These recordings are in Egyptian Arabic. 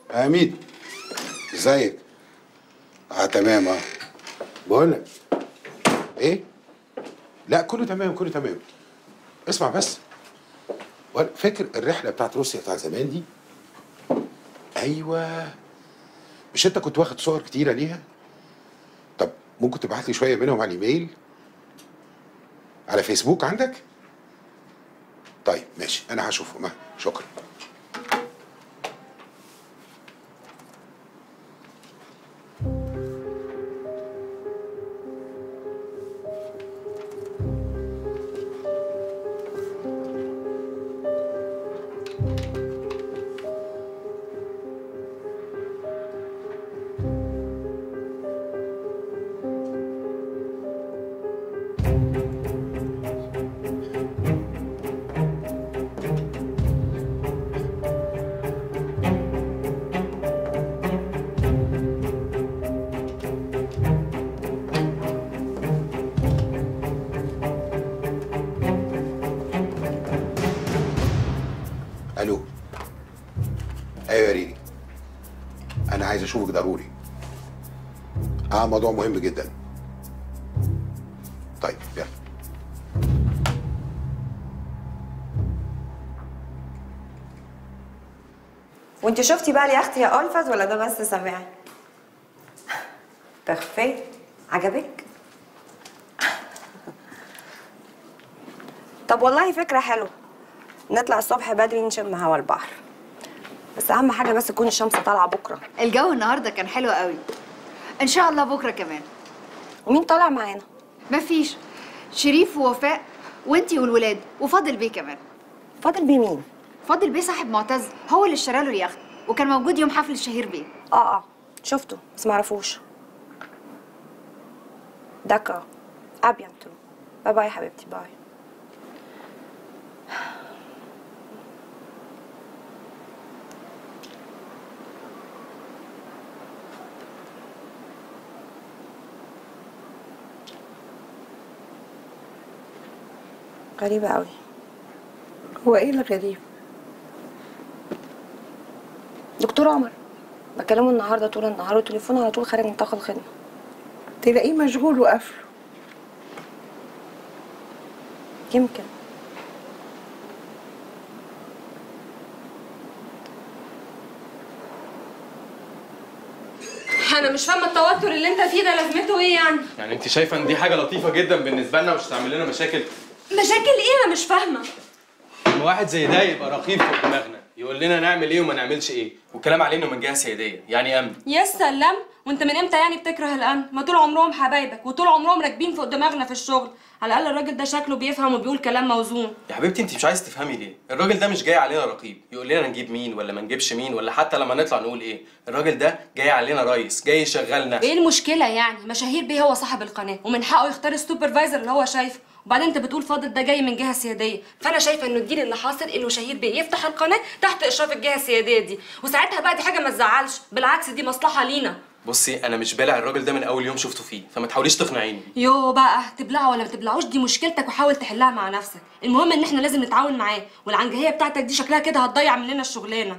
حميد ازيك؟ اه تمام اه بقول لك ايه؟ لا كله تمام كله تمام اسمع بس ولا- فاكر الرحله بتاعت روسيا بتاعت زمان دي؟ ايوه مش انت كنت واخد صور كتيره ليها؟ طب ممكن تبعت لي شويه منهم على الايميل؟ على فيسبوك عندك؟ طيب ماشي انا هشوفهم آه، شكرا الو ايوه يا ريري انا عايز اشوفك ضروري اه موضوع مهم جدا طيب يلا وانت شفتي بقى اليخت يا ألفت ولا ده بس سامعي؟ بخفي عجبك؟ طب والله فكرة حلوة نطلع الصبح بدري نشم هوا البحر بس أهم حاجة بس تكون الشمس طالعة بكرة الجو النهارده كان حلو قوي ان شاء الله بكره كمان ومين طالع معانا؟ مفيش شريف ووفاء وانتي والولاد وفاضل بيه كمان فاضل بيه مين؟ فاضل بيه صاحب معتز هو اللي اشترى له اليخت وكان موجود يوم حفل الشهير بيه اه اه شفته بس معرفوش دكا ابيانتو باي باي حبيبتي باي غريبة قوي هو ايه الغريب دكتور عمر بكلمه النهارده طول النهار وتليفونه على طول خارج نطاق الخدمة تلاقيه مشغول وقافله يمكن انا مش فاهمه التوتر اللي انت فيه ده لازمته ايه يعني يعني انت شايفه ان دي حاجه لطيفه جدا بالنسبه لنا مش هتعمل لنا مشاكل مشاكل ايه انا مش فاهمه لما واحد زي ده يبقى رقيب فوق دماغنا يقول لنا نعمل ايه وما نعملش ايه والكلام علينا من جهه سياديه يعني امن يا سلام وانت من امتى يعني بتكره الامن ما طول عمرهم حبايبك وطول عمرهم راكبين فوق دماغنا في الشغل على الاقل الراجل ده شكله بيفهم وبيقول كلام موزون يا حبيبتي انت مش عايز تفهمي ليه الراجل ده مش جاي علينا رقيب يقول لنا نجيب مين ولا ما نجيبش مين ولا حتى لما نطلع نقول ايه الراجل ده جاي علينا ريس جاي يشغلنا ايه المشكله يعني مشاهير بيه هو صاحب القناه ومن حقه يختار السوبرفايزر اللي هو شايفه وبعدين انت بتقول فاضل ده جاي من جهه سياديه فانا شايفه انه الجيل اللي حاصل انه شهير بيه يفتح القناه تحت اشراف الجهه السياديه دي وساعتها بقى دي حاجه ما تزعلش بالعكس دي مصلحه لينا بصي انا مش بالع الراجل ده من اول يوم شفته فيه فما تحاوليش تقنعيني يو بقى تبلعه ولا ما تبلعوش دي مشكلتك وحاول تحلها مع نفسك المهم ان احنا لازم نتعاون معاه والعنجهيه بتاعتك دي شكلها كده هتضيع مننا الشغلانه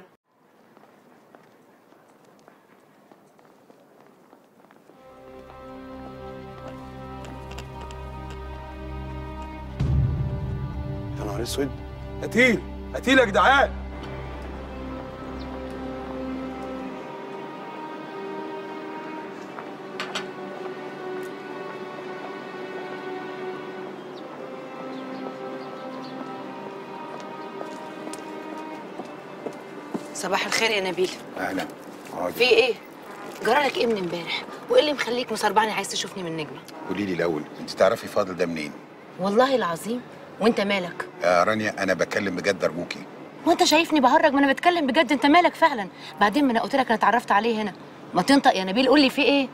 يا نهار اسود قتيل قتيل يا جدعان صباح الخير يا نبيل اهلا اقعدي في ايه جرالك ايه من امبارح وايه اللي مخليك مسربعني عايز تشوفني من نجمه قولي لي الاول انت تعرفي فاضل ده منين والله العظيم وانت مالك يا رانيا انا بكلم بجد ارجوكي وانت شايفني بهرج ما انا بتكلم بجد انت مالك فعلا بعدين ما انا قلت لك انا اتعرفت عليه هنا ما تنطق يا نبيل قول لي في ايه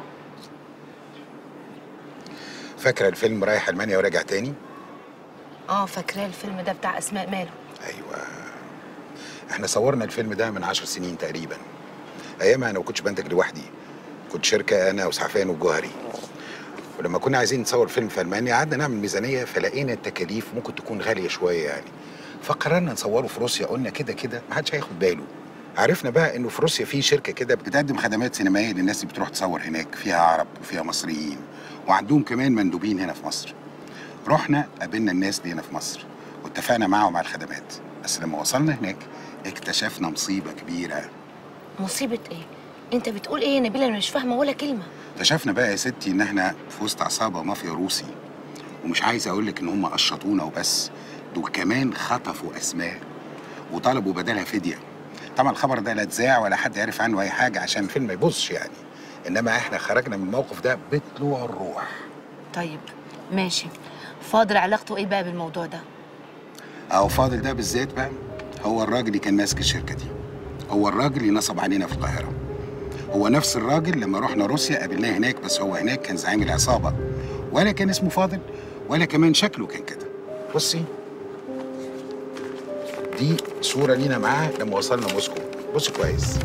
فاكره الفيلم رايح المانيا وراجع تاني اه فاكراه الفيلم ده بتاع اسماء ماله ايوه احنا صورنا الفيلم ده من عشر سنين تقريبا ايامها انا ما كنتش بنتج لوحدي كنت شركه انا وسعفان والجوهري ولما كنا عايزين نصور فيلم في المانيا قعدنا نعمل ميزانيه فلقينا التكاليف ممكن تكون غاليه شويه يعني فقررنا نصوره في روسيا قلنا كده كده ما حدش هياخد باله عرفنا بقى انه في روسيا في شركه كده بتقدم خدمات سينمائيه للناس اللي بتروح تصور هناك فيها عرب وفيها مصريين وعندهم كمان مندوبين هنا في مصر رحنا قابلنا الناس دي هنا في مصر واتفقنا معاهم على الخدمات بس لما وصلنا هناك اكتشفنا مصيبه كبيره مصيبه ايه انت بتقول ايه يا نبيله انا مش فاهمه ولا كلمه اكتشفنا بقى يا ستي ان احنا في وسط عصابه مافيا روسي ومش عايز اقول لك ان هم قشطونا وبس دول كمان خطفوا اسماء وطلبوا بدلها فديه طبعا الخبر ده لا اتذاع ولا حد عرف عنه اي حاجه عشان الفيلم ما يبصش يعني انما احنا خرجنا من الموقف ده بطلوع الروح طيب ماشي فاضل علاقته ايه بقى بالموضوع ده اهو فاضل ده بالذات بقى هو الراجل اللي كان ماسك الشركه دي هو الراجل اللي نصب علينا في القاهره هو نفس الراجل لما رحنا روسيا قابلناه هناك بس هو هناك كان زعيم العصابه ولا كان اسمه فاضل ولا كمان شكله كان كده بصي دي صورة لينا معاه لما وصلنا موسكو بصي كويس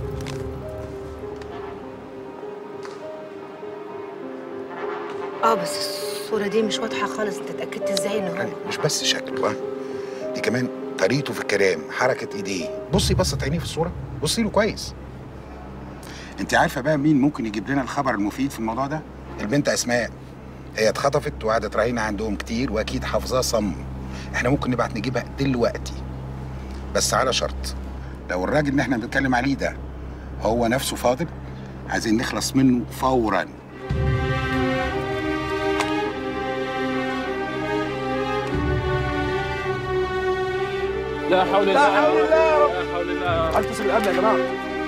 اه بس الصوره دي مش واضحه خالص انت اتاكدت ازاي ان هو يعني مش بس شكله ها دي كمان طريقته في الكلام حركة ايديه بصي بصة عينيه في الصورة بصي له كويس انت عارفة بقى مين ممكن يجيب لنا الخبر المفيد في الموضوع ده البنت اسماء هي اتخطفت وقعدت راهينة عندهم كتير واكيد حافظاها صم احنا ممكن نبعت نجيبها دلوقتي بس على شرط لو الراجل اللي احنا بنتكلم عليه ده هو نفسه فاضل عايزين نخلص منه فورا لا حول الله لا حول الله يا رب لا حول الله اتصل بالامن يا جماعه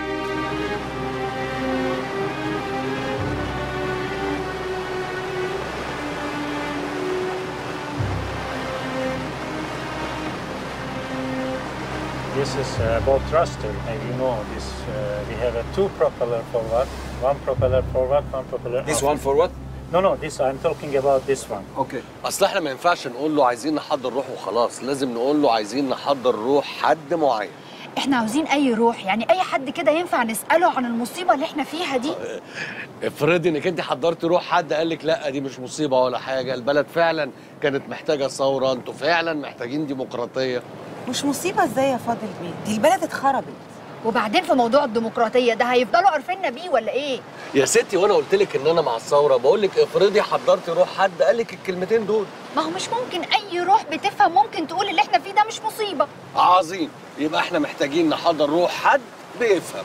This is uh, boat thruster, and you know this. Uh, we have a two propeller forward, one propeller forward, one propeller. This aft. one for what? No, no. This I'm talking about this one. اوكي اصل احنا ما ينفعش نقول له عايزين نحضر روح وخلاص لازم نقول له عايزين نحضر روح حد معين احنا عاوزين اي روح يعني اي حد كده ينفع نساله عن المصيبه اللي احنا فيها دي افرضي انك انت حضرتي روح حد قال لك لا دي مش مصيبه ولا حاجه البلد فعلا كانت محتاجه ثوره انتوا فعلا محتاجين ديمقراطيه مش مصيبه ازاي يا فاضل بيه دي البلد اتخربت وبعدين في موضوع الديمقراطيه ده هيفضلوا عارفيننا بيه ولا ايه يا ستي وانا قلت لك ان انا مع الثوره بقول لك افرضي حضرتي روح حد قال لك الكلمتين دول ما هو مش ممكن اي روح بتفهم ممكن تقول اللي احنا فيه ده مش مصيبه عظيم يبقى احنا محتاجين نحضر روح حد بيفهم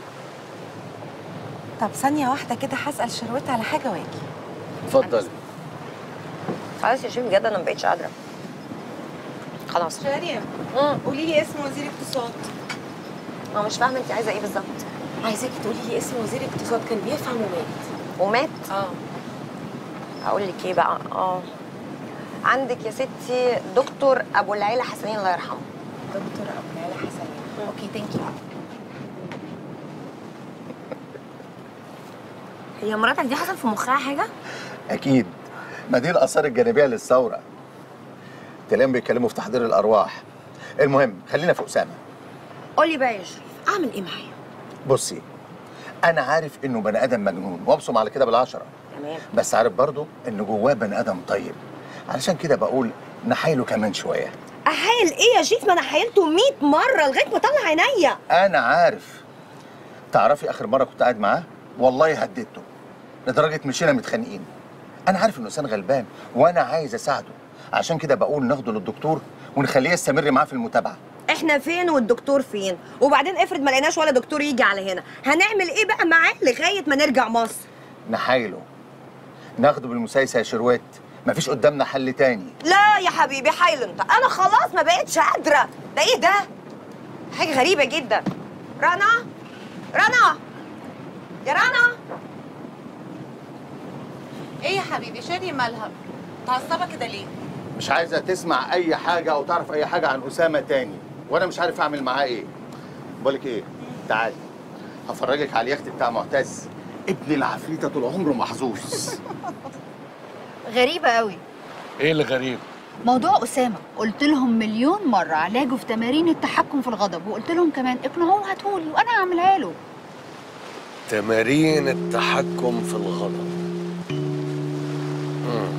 طب ثانيه واحده كده هسال شروت على حاجه واجي اتفضلي خلاص يا شيخ بجد انا ما بقتش قادره خلاص مريم قولي لي اسم وزير اقتصاد انا مش فاهمه انت عايزه ايه بالظبط عايزاكي تقولي لي اسم وزير اقتصاد كان بيفهم ومات ومات اه هقول لك ايه بقى اه عندك يا ستي دكتور ابو العيله حسنين الله يرحمه دكتور ابو العلا حسنين اوكي ثانك يو هي مراتك دي حصل في مخها حاجه اكيد ما دي الاثار الجانبيه للثوره تلاقيهم بيتكلموا في تحضير الارواح المهم خلينا في اسامه قولي بقى يا شريف اعمل ايه معايا بصي انا عارف انه بني ادم مجنون وابصم على كده بالعشره تمام بس عارف برضه ان جواه بني ادم طيب علشان كده بقول نحايله كمان شويه احايل ايه يا شريف ما انا حايلته 100 مره لغايه ما طلع عينيا انا عارف تعرفي اخر مره كنت قاعد معاه والله هددته لدرجه مشينا متخانقين انا عارف انه انسان غلبان وانا عايز اساعده عشان كده بقول ناخده للدكتور ونخليه يستمر معاه في المتابعه احنا فين والدكتور فين وبعدين افرض ما لقيناش ولا دكتور يجي على هنا هنعمل ايه بقى معاه لغايه ما نرجع مصر نحايله ناخده بالمسايسه يا شروات مفيش قدامنا حل تاني لا يا حبيبي حايل انت انا خلاص ما بقتش قادره ده ايه ده حاجه غريبه جدا رنا رنا يا رنا ايه يا حبيبي شادي مالها متعصبه كده ليه مش عايزه تسمع اي حاجه او تعرف اي حاجه عن اسامه تاني وانا مش عارف اعمل معاه ايه بقولك ايه تعالي هفرجك على اليخت بتاع معتز ابن العفريته طول عمره محظوظ غريبه قوي ايه اللي غريب موضوع اسامه قلت لهم مليون مره علاجه في تمارين التحكم في الغضب وقلت لهم كمان اقنعوه هاتهولي وانا هعملها له تمارين التحكم في الغضب مم.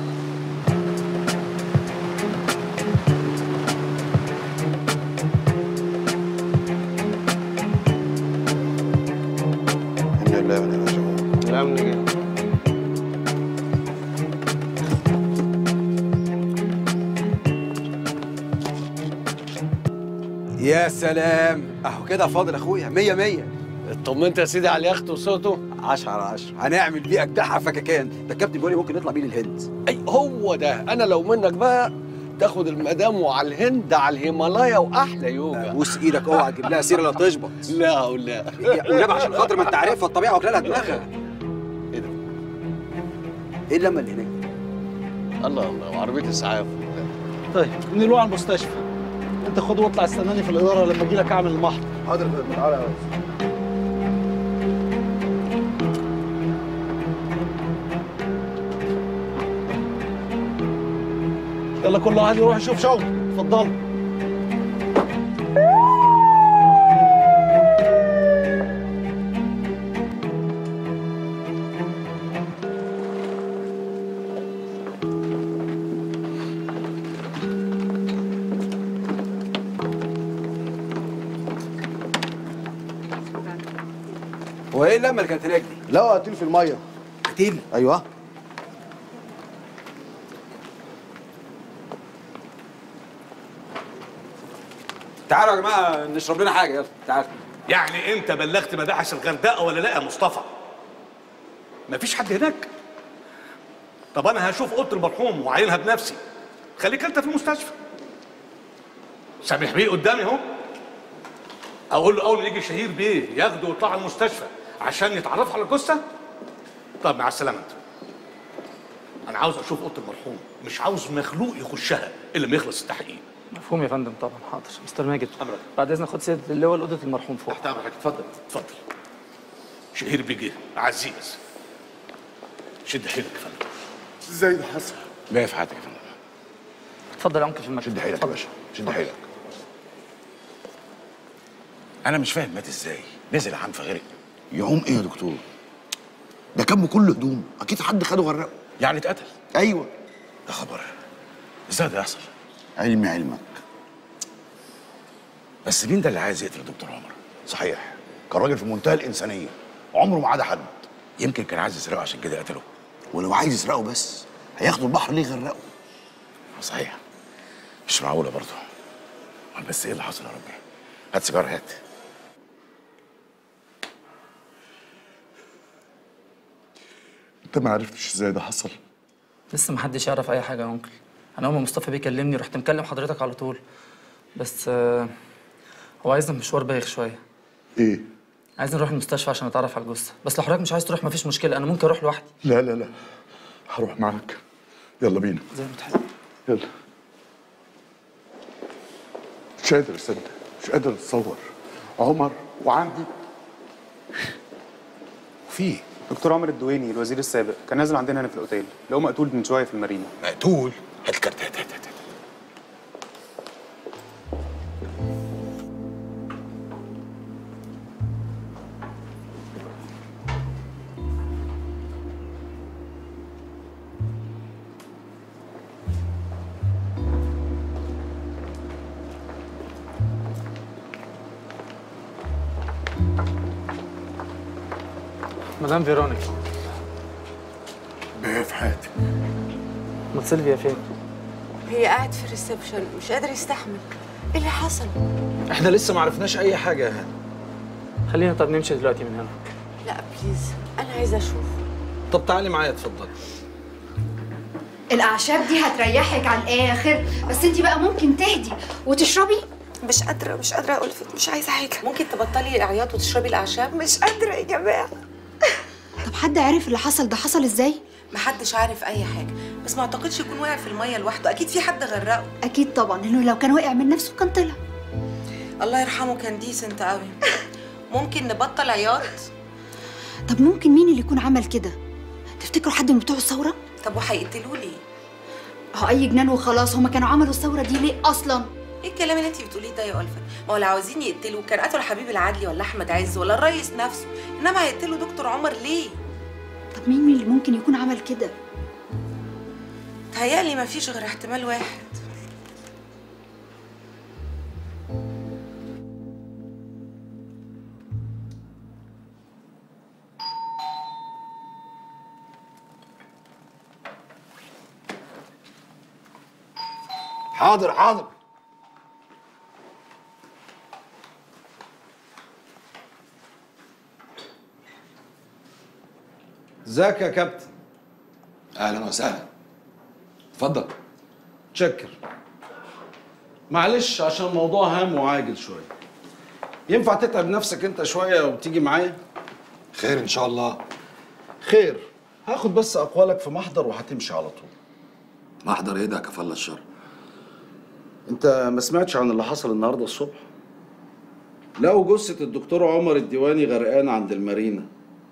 يا سلام اهو كده فاضل اخويا مية مية اطمنت يا سيدي على اليخت وصوته 10 على 10 هنعمل بيه اجدعها فككان ده الكابتن بيقول لي ممكن نطلع بيه للهند اي هو ده انا لو منك بقى تاخد المدام وعلى الهند على الهيمالايا واحلى يوجا بوس ايدك اوعى تجيب لها سيره لا تشبط لا ولا ونبع عشان خاطر ما انت عارفها الطبيعه واكلها دماغها ايه ده؟ ايه اللمه اللي هناك؟ الله الله وعربيه اسعاف طيب نروح على المستشفى انت خد واطلع استناني في الاداره لما اجي لك اعمل المحضر حاضر يا فندم تعالى يا ريس يلا كل واحد يروح يشوف شغله اتفضلوا هو ايه اللمه اللي كانت هناك دي؟ لا قتيل في الميه قتيل؟ ايوه تعالوا يا جماعه نشرب لنا حاجه يلا تعالوا يعني انت بلغت مباحث الغردقه ولا لا يا مصطفى مفيش حد هناك طب انا هشوف اوضه المرحوم وعينها بنفسي خليك انت في المستشفى سامح بيه قدامي اهو اقول له اول ما يجي شهير بيه ياخده ويطلع المستشفى عشان يتعرفوا على الجثه طب مع السلامه انت انا عاوز اشوف اوضه المرحوم مش عاوز مخلوق يخشها الا ما يخلص التحقيق مفهوم يا فندم طبعا حاضر مستر ماجد بعد اذنك خد سياده اللواء لاوضه المرحوم فوق تحت امرك اتفضل اتفضل شهير بيجي عزيز شد حيلك يا فندم ازاي ده حصل؟ باقي في حياتك يا فندم اتفضل يا انكل في المكتب شد حيلك يا باشا شد حيلك انا مش فاهم مات ازاي نزل عم في غرق يعوم ايه يا دكتور؟ ده كان بكل هدوم اكيد حد خده غرقه يعني اتقتل ايوه ده خبر ازاي ده يحصل علمي علمك بس مين ده اللي عايز يقتل الدكتور عمر صحيح كان راجل في منتهى الانسانيه عمره ما عدا حد يمكن كان عايز يسرقه عشان كده قتله ولو عايز يسرقه بس هياخدوا البحر ليه يغرقه صحيح مش معقوله برضه بس ايه اللي حصل يا ربي هات سيجاره هات انت ما عرفتش ازاي ده حصل لسه محدش يعرف اي حاجه يا انكل انا اول ما مصطفى بيكلمني رحت مكلم حضرتك على طول بس آه، هو عايزنا مشوار بايخ شويه ايه عايزين نروح المستشفى عشان نتعرف على الجثه بس لو حضرتك مش عايز تروح مفيش مشكله انا ممكن اروح لوحدي لا لا لا هروح معاك يلا بينا زي ما تحب يلا مش قادر اصدق مش قادر اتصور عمر وعندي في دكتور عمر الدويني الوزير السابق كان نازل عندنا هنا في الاوتيل لو مقتول من شويه في المارينا مقتول هات الكارت هات هات هات مدام فيرونيك باقي في حياتك امال سيلفيا فين هي قاعد في الريسبشن مش قادر يستحمل ايه اللي حصل احنا لسه ما عرفناش اي حاجه يا هاني خلينا طب نمشي دلوقتي من هنا لا بليز انا عايزه اشوف طب تعالي معايا اتفضلي الاعشاب دي هتريحك على الاخر بس انت بقى ممكن تهدي وتشربي مش قادرة مش قادرة ألفت مش عايزة حاجة ممكن تبطلي العياط وتشربي الاعشاب مش قادرة يا جماعة طب حد عرف اللي حصل ده حصل ازاي محدش عارف اي حاجه بس ما اعتقدش يكون وقع في الميه لوحده اكيد في حد غرقه اكيد طبعا انه لو كان وقع من نفسه كان طلع الله يرحمه كان ديسنت قوي ممكن نبطل عياط طب ممكن مين اللي يكون عمل كده تفتكروا حد من بتوع الثوره طب وهيقتلوه ليه هو اي جنان وخلاص هما كانوا عملوا الثوره دي ليه اصلا ايه الكلام اللي انت بتقوليه ده يا الفت ما هو لو عاوزين يقتلوا كان قتلوا حبيب العدلي ولا احمد عز ولا الريس نفسه انما هيقتلوا دكتور عمر ليه طب مين اللي ممكن يكون عمل كده تهيألي مفيش غير احتمال واحد حاضر حاضر ازيك يا كابتن اهلا وسهلا اتفضل تشكر معلش عشان الموضوع هام وعاجل شويه ينفع تتعب نفسك انت شويه وتيجي معايا خير ان شاء الله خير هاخد بس اقوالك في محضر وهتمشي على طول محضر ايه ده كفل الشر انت ما سمعتش عن اللي حصل النهارده الصبح لقوا جثه الدكتور عمر الديواني غرقان عند المارينا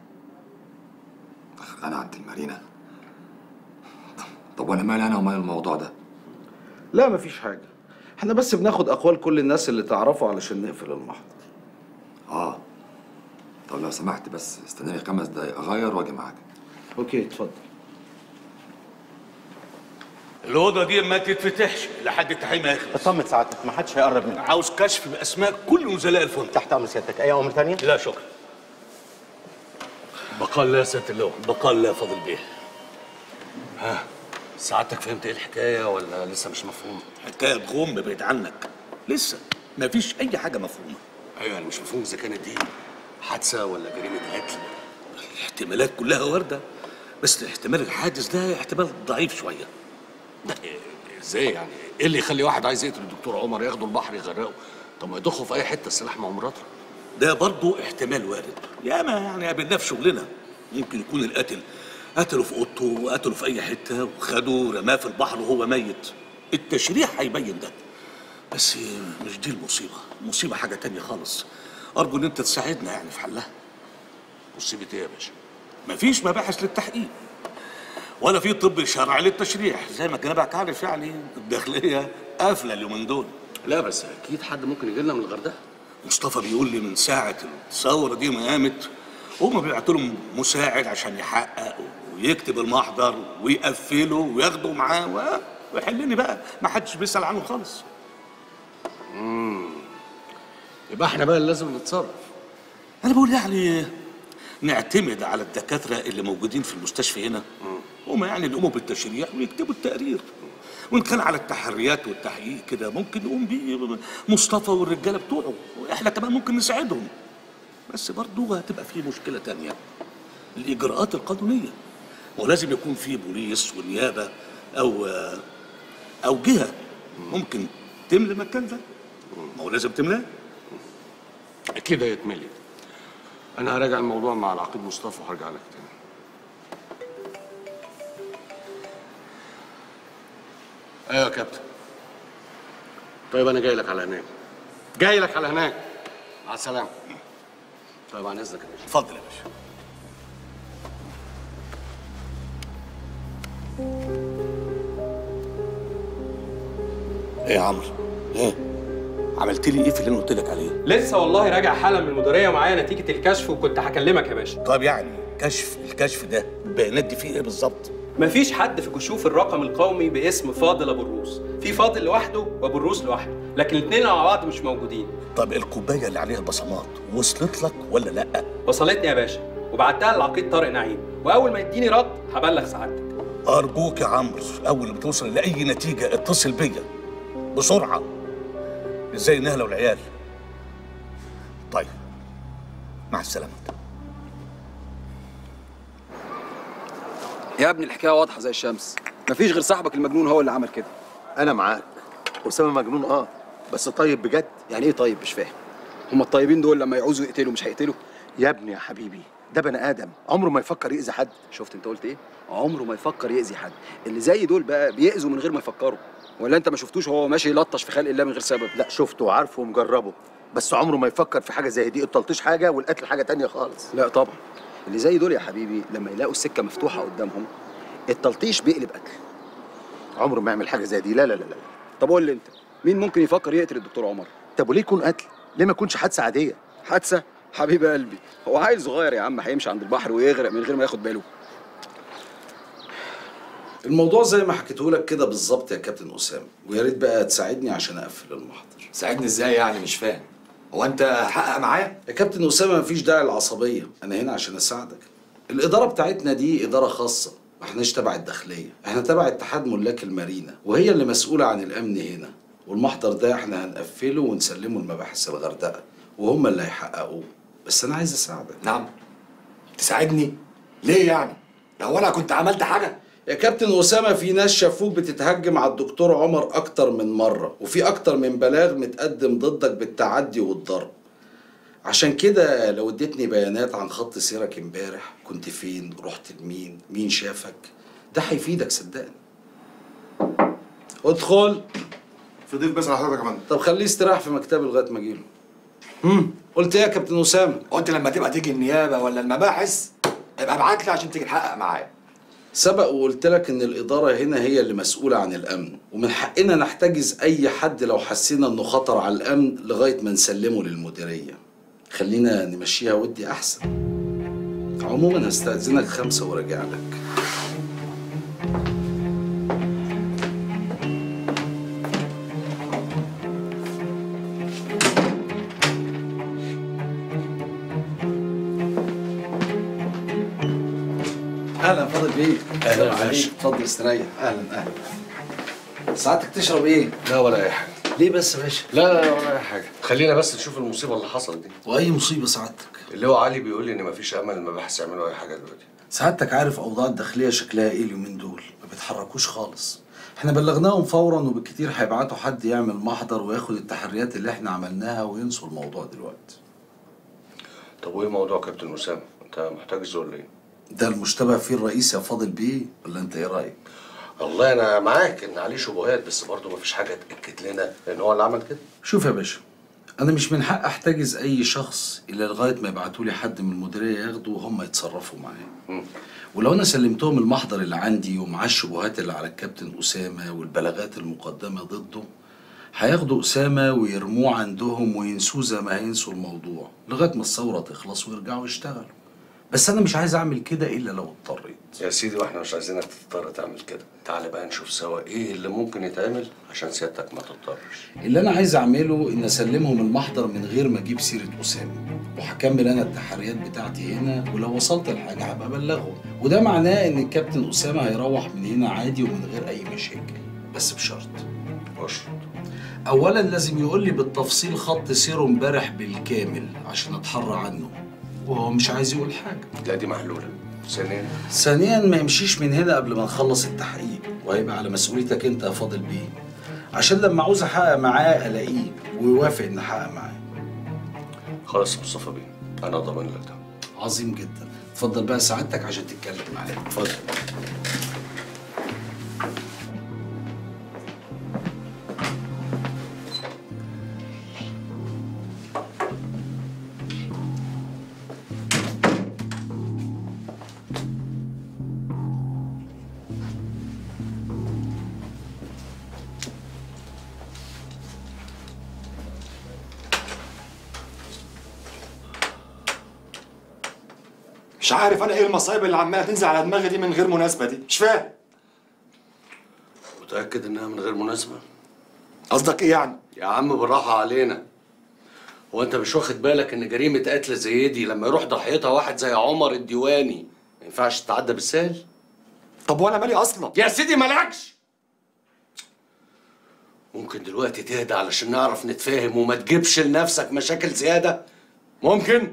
انا عند المارينا طب وانا مالي انا ومال الموضوع ده لا مفيش حاجه احنا بس بناخد اقوال كل الناس اللي تعرفه علشان نقفل المحضر اه طب لو سمحت بس استناني خمس دقايق اغير واجي معاك اوكي اتفضل الاوضه دي ما تتفتحش لحد التحقيق ما يخلص اطمن سعادتك ما حدش هيقرب منك عاوز كشف باسماء كل نزلاء الفندق تحت امر سيادتك اي امر ثانيه لا شكرا بقال لا يا سياده اللواء بقال لا يا فاضل بيه ها سعادتك فهمت ايه الحكايه ولا لسه مش مفهوم حكايه بغم بعيد عنك لسه ما فيش اي حاجه مفهومه ايوه انا مش مفهوم اذا كانت دي حادثه ولا جريمه قتل الاحتمالات كلها وارده بس احتمال الحادث ده احتمال ضعيف شويه ده ازاي يعني ايه اللي يخلي واحد عايز يقتل الدكتور عمر ياخده البحر يغرقه طب ما يضخه في اي حته السلاح مع مراته ده برضه احتمال وارد ياما يعني قابلناه في شغلنا ممكن يكون القاتل قتله في اوضته وقتله في اي حته وخده رماه في البحر وهو ميت التشريح هيبين ده بس مش دي المصيبه المصيبه حاجه تانية خالص ارجو ان انت تساعدنا يعني في حلها مصيبه ايه يا باشا مفيش مباحث للتحقيق ولا في طب شرعي للتشريح زي ما جنابك عارف يعني الداخليه قافله اليومين دول لا بس اكيد حد ممكن يجي لنا من الغردقه مصطفى بيقول لي من ساعه الثوره دي ما قامت هما بيبعتوا لهم مساعد عشان يحقق ويكتب المحضر ويقفله وياخده معاه و- ويحلني بقى ما حدش بيسال عنه خالص امم يبقى احنا بقى اللي لازم نتصرف انا بقول يعني نعتمد على الدكاتره اللي موجودين في المستشفى هنا هما يعني اللي يقوموا بالتشريح ويكتبوا التقرير وان كان على التحريات والتحقيق كده ممكن نقوم بيه مصطفى والرجاله بتوعه واحنا كمان ممكن نساعدهم بس برضه هتبقى في مشكله تانية الاجراءات القانونيه ولازم يكون في بوليس ونيابه او او جهه ممكن تملى المكان ده ما هو لازم تملاه اكيد هيتملي انا هراجع الموضوع مع العقيد مصطفى وهرجع لك تاني ايوه يا كابتن طيب انا جاي لك على هناك جاي لك على هناك مع السلامه طيب عن اذنك يا باشا اتفضل يا باشا ايه يا عمرو ايه عملت لي ايه في اللي انا قلت لك عليه لسه والله راجع حالا من المديريه ومعايا نتيجه الكشف وكنت هكلمك يا باشا طب يعني كشف الكشف ده البيانات دي فيه ايه بالظبط مفيش حد في كشوف الرقم القومي باسم فاضل ابو الروس في فاضل لوحده وابو الروس لوحده لكن الاثنين مع بعض مش موجودين طب الكوبايه اللي عليها البصمات وصلت لك ولا لا وصلتني يا باشا وبعتها للعقيد طارق نعيم واول ما يديني رد هبلغ سعادتك ارجوك يا عمرو اول ما توصل لاي نتيجه اتصل بيا بسرعه ازاي نهله والعيال طيب مع السلامه يا ابني الحكايه واضحه زي الشمس مفيش غير صاحبك المجنون هو اللي عمل كده انا معاك اسامه مجنون اه بس طيب بجد يعني ايه طيب مش فاهم هما الطيبين دول لما يعوزوا يقتلوا مش هيقتلوا يا ابني يا حبيبي ده بني ادم عمره ما يفكر يأذي حد شفت انت قلت ايه عمره ما يفكر يأذي حد اللي زي دول بقى بيأذوا من غير ما يفكروا ولا انت ما شفتوش وهو ماشي يلطش في خلق الله من غير سبب لا شفته وعارفه ومجربه بس عمره ما يفكر في حاجه زي دي التلطيش حاجه والقتل حاجه تانية خالص لا طبعا اللي زي دول يا حبيبي لما يلاقوا السكه مفتوحه قدامهم التلطيش بيقلب قتل عمره ما يعمل حاجه زي دي لا لا لا لا طب قول لي انت مين ممكن يفكر يقتل الدكتور عمر طب وليه يكون قتل ليه ما يكونش حادثه عاديه حادثه حبيب قلبي هو عيل صغير يا عم هيمشي عند البحر ويغرق من غير ما ياخد باله الموضوع زي ما حكيته لك كده بالظبط يا كابتن اسامه ويا ريت بقى تساعدني عشان اقفل المحضر ساعدني ازاي يعني مش فاهم هو انت هتحقق معايا يا كابتن اسامه مفيش داعي للعصبيه انا هنا عشان اساعدك الاداره بتاعتنا دي اداره خاصه ما احناش تبع الداخليه احنا تبع اتحاد ملاك المارينا وهي اللي مسؤوله عن الامن هنا والمحضر ده احنا هنقفله ونسلمه لمباحث الغردقه وهم اللي هيحققوه بس انا عايز اساعدك نعم تساعدني ليه يعني لو انا كنت عملت حاجه يا كابتن أسامة في ناس شافوك بتتهجم على الدكتور عمر أكتر من مرة وفي أكتر من بلاغ متقدم ضدك بالتعدي والضرب عشان كده لو اديتني بيانات عن خط سيرك امبارح كنت فين رحت لمين مين شافك ده هيفيدك صدقني ادخل في ضيف بس على حضرتك يا فندم طب خليه يستراح في مكتبي لغايه ما اجيله امم قلت ايه يا كابتن اسامه قلت لما تبقى تيجي النيابه ولا المباحث ابقى ابعت لي عشان تيجي تحقق معايا سبق وقلت لك ان الاداره هنا هي اللي مسؤوله عن الامن ومن حقنا نحتجز اي حد لو حسينا انه خطر على الامن لغايه ما نسلمه للمديريه خلينا نمشيها ودي احسن عموما هستأذنك خمسة وراجع لك اهلا فاضل بيه أهلا السلام يا عليك. باشا. اتفضل استريح اهلا اهلا ساعتك تشرب ايه؟ لا ولا اي حاجه ليه بس يا باشا؟ لا لا ولا اي حاجه خلينا بس نشوف المصيبه اللي حصلت دي واي مصيبه سعادتك؟ اللي هو علي بيقول لي ان مفيش امل المباحث يعملوا اي حاجه دلوقتي سعادتك عارف اوضاع الداخليه شكلها ايه اليومين دول ما بيتحركوش خالص احنا بلغناهم فورا وبالكتير هيبعتوا حد يعمل محضر وياخد التحريات اللي احنا عملناها وينسوا الموضوع دلوقتي طب وايه موضوع كابتن اسامه انت محتاج ولا ايه ده المشتبه فيه الرئيس يا فاضل بيه ولا انت ايه رايك والله انا معاك ان عليه شبهات بس برضه مفيش حاجه تاكد لنا ان هو اللي عمل كده شوف يا باشا انا مش من حق احتجز اي شخص الا لغايه ما يبعتوا لي حد من المديريه ياخده وهم يتصرفوا معاه ولو انا سلمتهم المحضر اللي عندي ومعاه الشبهات اللي على الكابتن اسامه والبلاغات المقدمه ضده هياخدوا اسامه ويرموه عندهم وينسوه زي ما هينسوا الموضوع لغايه ما الثوره تخلص ويرجعوا يشتغلوا بس انا مش عايز اعمل كده الا لو اضطريت يا سيدي واحنا مش عايزينك تضطر تعمل كده تعالى بقى نشوف سوا ايه اللي ممكن يتعمل عشان سيادتك ما تضطرش اللي انا عايز اعمله ان اسلمهم المحضر من غير ما اجيب سيره اسامه وهكمل انا التحريات بتاعتي هنا ولو وصلت لحاجه هبقى ابلغهم وده معناه ان الكابتن اسامه هيروح من هنا عادي ومن غير اي مشاكل بس بشرط بشرط اولا لازم يقول لي بالتفصيل خط سيره امبارح بالكامل عشان اتحرى عنه وهو مش عايز يقول حاجه لا دي محلوله ثانيا ثانيا ما يمشيش من هنا قبل ما نخلص التحقيق وهيبقى على مسؤوليتك انت يا فاضل بيه عشان لما عاوز احقق معاه الاقيه ويوافق ان احقق معاه خلاص يا مصطفى بيه انا ضامن لك ده عظيم جدا اتفضل بقى سعادتك عشان تتكلم معايا اتفضل مش عارف انا ايه المصايب اللي عماله تنزل على دماغي دي من غير مناسبه دي مش فاهم متاكد انها من غير مناسبه قصدك ايه يعني يا عم بالراحه علينا هو انت مش واخد بالك ان جريمه قتل زي دي لما يروح ضحيتها واحد زي عمر الديواني ما ينفعش تتعدى بالسهل طب وانا مالي اصلا يا سيدي مالكش ممكن دلوقتي تهدى علشان نعرف نتفاهم وما تجيبش لنفسك مشاكل زياده ممكن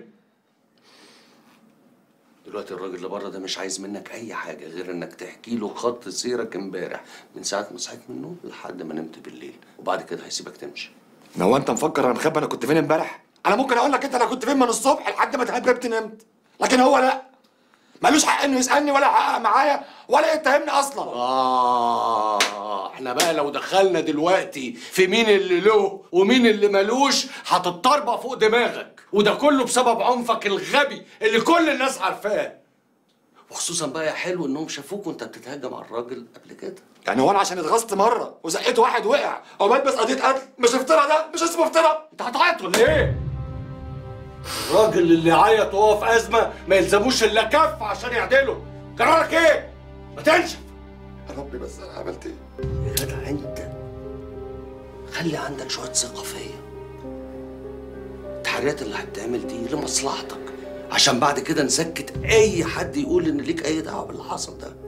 دلوقتي الراجل اللي بره ده مش عايز منك اي حاجه غير انك تحكي له خط سيرك امبارح من ساعه ما صحيت من النوم لحد ما نمت بالليل وبعد كده هيسيبك تمشي لو انت مفكر انا مخبي انا كنت فين امبارح انا ممكن اقول لك انت انا كنت فين من الصبح لحد ما اتهببت نمت لكن هو لا ملوش حق انه يسالني ولا يحقق معايا ولا يتهمني اصلا آه احنا بقى لو دخلنا دلوقتي في مين اللي له ومين اللي ملوش هتضطربق فوق دماغك وده كله بسبب عنفك الغبي اللي كل الناس عارفاه وخصوصا بقى يا حلو انهم شافوك وانت بتتهجم على الراجل قبل كده يعني هو انا عشان اتغصت مره وزقيت واحد وقع او بلبس قضيه قتل مش افترا ده مش اسمه افترا انت هتعيط ولا ايه؟ الراجل اللي يعيط وهو في ازمه ما يلزموش الا كف عشان يعدله قرارك ايه؟ ما تنشف يا ربي بس انا عملت ايه يا جدع انت خلي عندك شويه ثقه فيا التحريات اللي هتتعمل دي لمصلحتك عشان بعد كده نسكت اي حد يقول ان ليك اي دعوه باللي حصل ده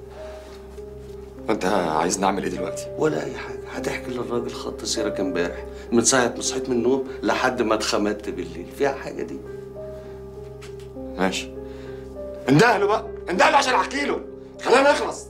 وانت عايز نعمل ايه دلوقتي ولا اي حاجه هتحكي للراجل خط سيرك امبارح من ساعه ما صحيت من النوم لحد ما اتخمدت بالليل فيها حاجه دي ماشي اندهله بقى اندهله عشان احكي له خلينا نخلص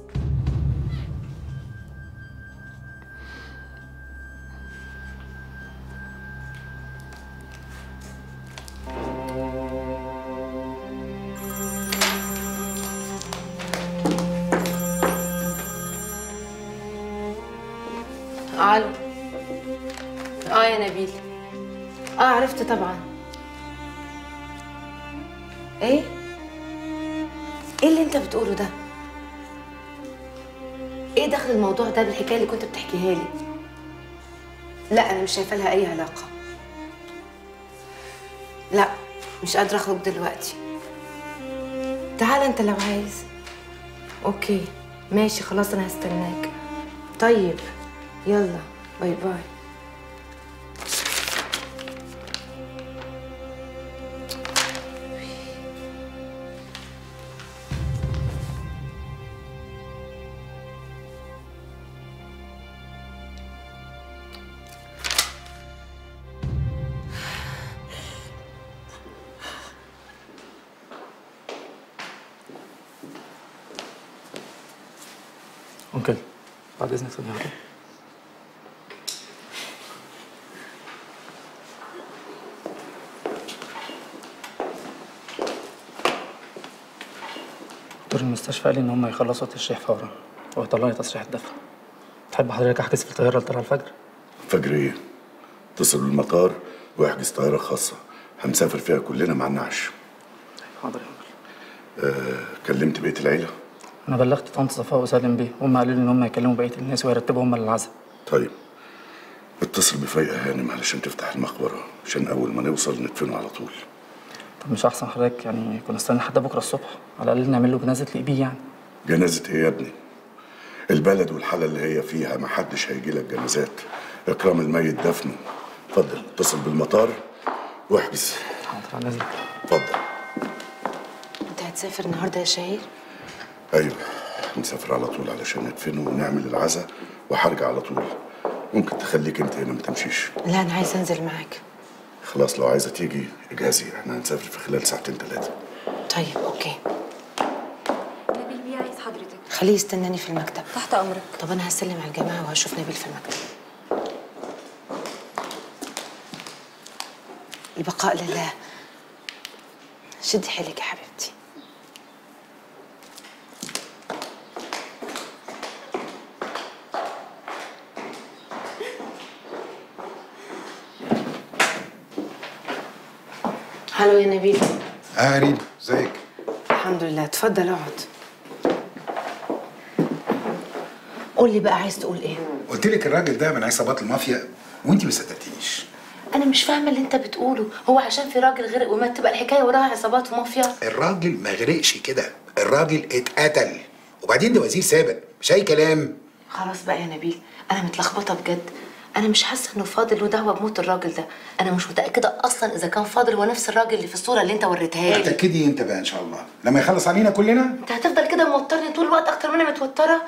الو اه يا نبيل اه عرفت طبعا ايه ايه اللي انت بتقوله ده ايه دخل الموضوع ده بالحكايه اللي كنت بتحكيها لي لا انا مش شايفه لها اي علاقه لا مش قادره اخرج دلوقتي تعال انت لو عايز اوكي ماشي خلاص انا هستناك طيب يلا باي باي ممكن بعد اذنك ثانيه واحده دكتور المستشفى قال لي ان هم يخلصوا التشريح فورا ويطلعوا لي تصريح الدفع تحب حضرتك احجز في الطياره اللي طالعه الفجر فجرية اتصل بالمطار واحجز طيارة خاصة هنسافر فيها كلنا مع النعش حاضر آه كلمت بقية العيلة انا بلغت طنط صفاء وسالم بيه هم قالوا لي ان هم يكلموا بقيه الناس ويرتبوا هم للعزاء طيب اتصل بفايقة هانم علشان تفتح المقبرة عشان أول ما نوصل ندفنه على طول طب مش احسن حضرتك يعني كنا نستنى لحد بكره الصبح على الاقل نعمل له جنازه لقبيه يعني جنازة إيه يا ابني؟ البلد والحالة اللي هي فيها محدش هيجي لك جنازات إكرام الميت دفنه اتفضل اتصل بالمطار واحجز حاضر على اذنك اتفضل انت هتسافر النهارده يا شهير أيوه نسافر على طول علشان ندفنه ونعمل العزاء وهرجع على طول ممكن تخليك انت هنا ما تمشيش لا انا عايزه انزل معاك خلاص لو عايزه تيجي اجازي احنا هنسافر في خلال ساعتين ثلاثه طيب اوكي نبيل بيه عايز حضرتك خليه يستناني في المكتب تحت امرك طب انا هسلم على الجماعه وهشوف نبيل في المكتب البقاء لله شدي حيلك يا حبيبتي هلو يا نبيل اه ريم ازيك الحمد لله اتفضل اقعد قول لي بقى عايز تقول ايه قلت لك الراجل ده من عصابات المافيا وانت ما صدقتنيش انا مش فاهمه اللي انت بتقوله هو عشان في راجل غرق ومات تبقى الحكايه وراها عصابات ومافيا الراجل ما غرقش كده الراجل اتقتل وبعدين ده وزير سابق مش اي كلام خلاص بقى يا نبيل انا متلخبطه بجد انا مش حاسه انه فاضل له دعوه بموت الراجل ده انا مش متاكده اصلا اذا كان فاضل هو نفس الراجل اللي في الصوره اللي انت وريتها لي اتاكدي انت بقى ان شاء الله لما يخلص علينا كلنا انت هتفضل كده موترني طول الوقت اكتر ما انا متوتره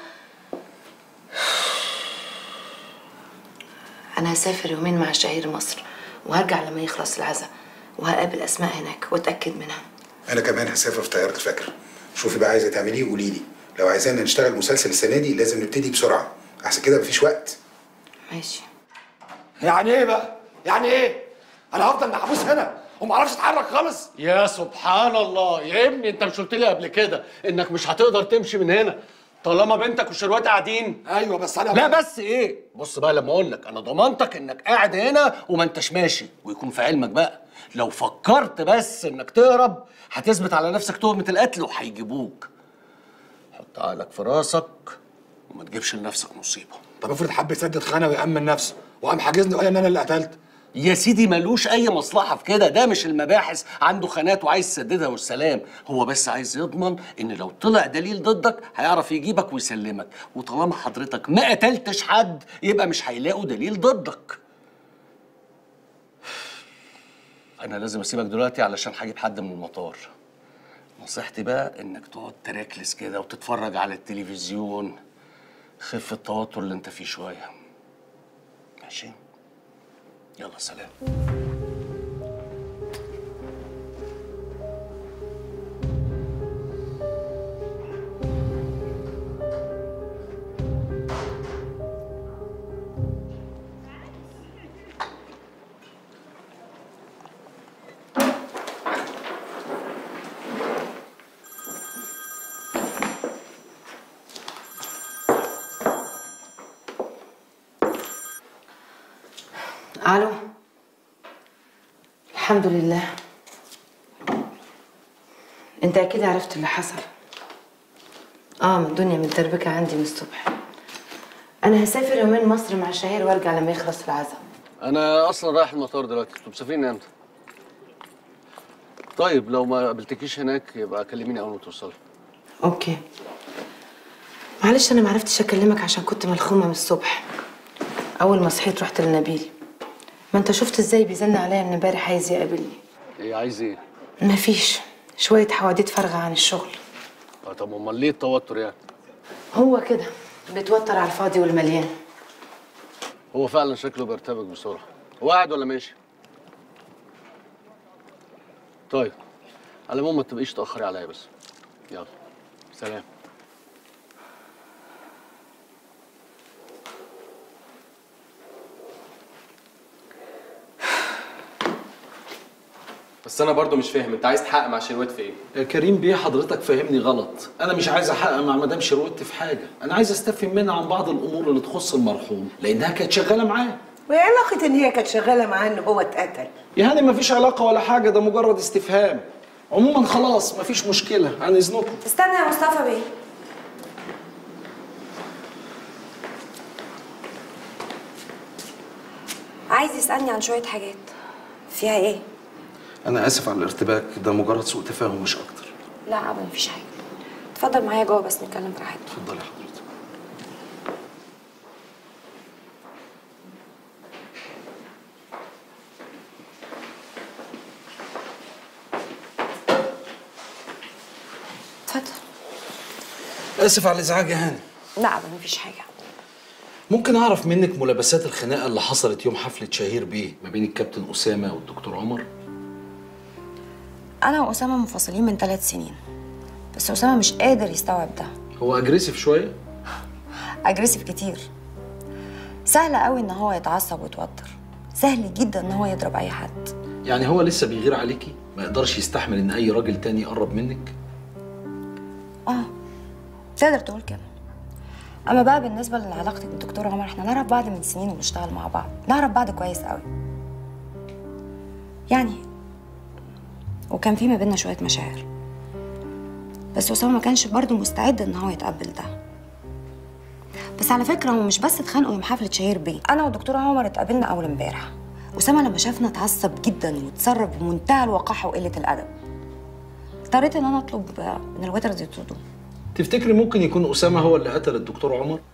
انا هسافر يومين مع شهير مصر وهرجع لما يخلص العزاء وهقابل اسماء هناك واتاكد منها انا كمان هسافر في طياره الفجر شوفي بقى عايزه تعمليه وقولي لي لو عايزانا نشتغل مسلسل السنه دي لازم نبتدي بسرعه احسن كده مفيش وقت ماشي يعني ايه بقى؟ يعني ايه؟ انا هفضل محبوس هنا وما اعرفش اتحرك خالص يا سبحان الله يا ابني انت مش قلت لي قبل كده انك مش هتقدر تمشي من هنا طالما بنتك وشروات قاعدين ايوه بس انا لا بس ايه بص بقى لما اقول لك انا ضمنتك انك قاعد هنا وما انتش ماشي ويكون في علمك بقى لو فكرت بس انك تهرب هتثبت على نفسك تهمه القتل وهيجيبوك حط عقلك في راسك وما تجيبش لنفسك مصيبه طب افرض حب يسدد خانه ويامن نفسه وقام حاجزني وقال ان انا اللي قتلت يا سيدي ملوش اي مصلحه في كده ده مش المباحث عنده خانات وعايز يسددها والسلام هو بس عايز يضمن ان لو طلع دليل ضدك هيعرف يجيبك ويسلمك وطالما حضرتك ما قتلتش حد يبقى مش هيلاقوا دليل ضدك انا لازم اسيبك دلوقتي علشان هجيب حد من المطار نصيحتي بقى انك تقعد تراكلس كده وتتفرج على التلفزيون خف التوتر اللي انت فيه شويه ماشي يلا سلام الو الحمد لله انت اكيد عرفت اللي حصل اه من الدنيا متدربكه عندي من الصبح انا هسافر يومين مصر مع شهير وارجع لما يخلص العزاء انا اصلا رايح المطار دلوقتي انتوا مسافرين امتى طيب لو ما قابلتكيش هناك يبقى كلميني اول ما توصلي اوكي معلش انا معرفتش اكلمك عشان كنت ملخومه من الصبح اول ما صحيت رحت لنبيل ما انت شفت ازاي بيزن عليا من امبارح عايز يقابلني ايه عايز ايه مفيش شويه حواديت فارغه عن الشغل آه، طب امال ليه التوتر يعني هو كده بيتوتر على الفاضي والمليان هو فعلا شكله بيرتبك بسرعه هو قاعد ولا ماشي طيب على العموم ما تبقيش تاخري عليا بس يلا سلام بس انا برضو مش فاهم انت عايز تحقق مع شروت في ايه يا كريم بيه حضرتك فاهمني غلط انا مش عايز احقق مع مدام شروت في حاجه انا عايز استفهم منها عن بعض الامور اللي تخص المرحوم لانها كانت شغاله معاه وايه علاقة ان هي كانت شغالة معاه ان هو اتقتل؟ يا هاني مفيش علاقه ولا حاجه ده مجرد استفهام عموما خلاص مفيش مشكله عن اذنكم استنى يا مصطفى بيه عايز يسألني عن شوية حاجات فيها ايه؟ انا اسف على الارتباك ده مجرد سوء تفاهم مش اكتر لا ابدا مفيش حاجة اتفضل معايا جوه بس نتكلم براحتنا اتفضلي يا حضرتك اتفضل اسف على الازعاج يا هاني لا ابدا مفيش حاجة ممكن اعرف منك ملابسات الخناقه اللي حصلت يوم حفله شهير بيه ما بين الكابتن اسامه والدكتور عمر انا واسامة منفصلين من ثلاث سنين بس اسامة مش قادر يستوعب ده هو اجريسيف شويه اجريسيف كتير سهل قوي ان هو يتعصب ويتوتر سهل جدا ان هو يضرب اي حد يعني هو لسه بيغير عليكي ما يقدرش يستحمل ان اي راجل تاني يقرب منك اه تقدر تقول كده اما بقى بالنسبه لعلاقتك بالدكتور عمر احنا نعرف بعض من سنين وبنشتغل مع بعض نعرف بعض كويس قوي يعني وكان في ما بيننا شويه مشاعر بس اسامه ما كانش برضه مستعد ان هو يتقبل ده بس على فكره هو مش بس اتخانقوا يوم حفله شهير بيه انا والدكتور عمر اتقابلنا اول امبارح اسامه لما شافنا اتعصب جدا وتصرف بمنتهى الوقاحه وقله الادب اضطريت ان انا اطلب من الويترز يطردوه تفتكري ممكن يكون اسامه هو اللي قتل الدكتور عمر